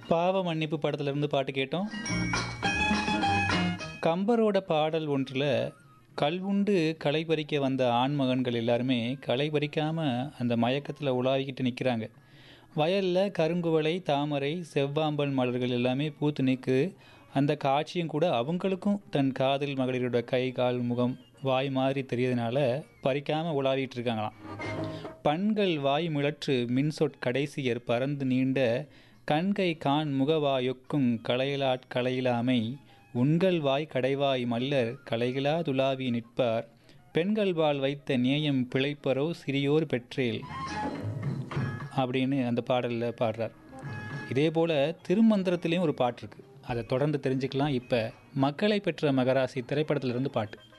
பாவ மன்னிப்பு படத்துலேருந்து பாட்டு கேட்டோம் கம்பரோட பாடல் ஒன்றில் கல்வுண்டு களை பறிக்க வந்த ஆண்மகன்கள் எல்லாருமே களை பறிக்காமல் அந்த மயக்கத்தில் உலாவிக்கிட்டு நிற்கிறாங்க வயலில் கருங்குவளை தாமரை செவ்வாம்பல் மலர்கள் எல்லாமே பூத்து நிற்கு அந்த காட்சியும் கூட அவங்களுக்கும் தன் காதல் மகளிரோட கை கால் முகம் வாய் மாதிரி தெரியறதுனால பறிக்காமல் உலாவிட்டு இருக்காங்களாம் பண்கள் வாய் மிளற்று மின்சொற் கடைசியர் பறந்து நீண்ட கண்கை கான் முகவாயொக்கும் களையலாட் களையிலாமை உண்கள் வாய் கடைவாய் மல்லர் கலைகளா துலாவி நிற்பார் பெண்கள் வாழ் வைத்த நேயம் பிழைப்பரோ சிறியோர் பெற்றேல் அப்படின்னு அந்த பாடலில் பாடுறார் இதே போல் திருமந்திரத்துலேயும் ஒரு பாட்டு இருக்குது அதை தொடர்ந்து தெரிஞ்சுக்கலாம் இப்போ மக்களை பெற்ற மகராசி திரைப்படத்திலிருந்து பாட்டு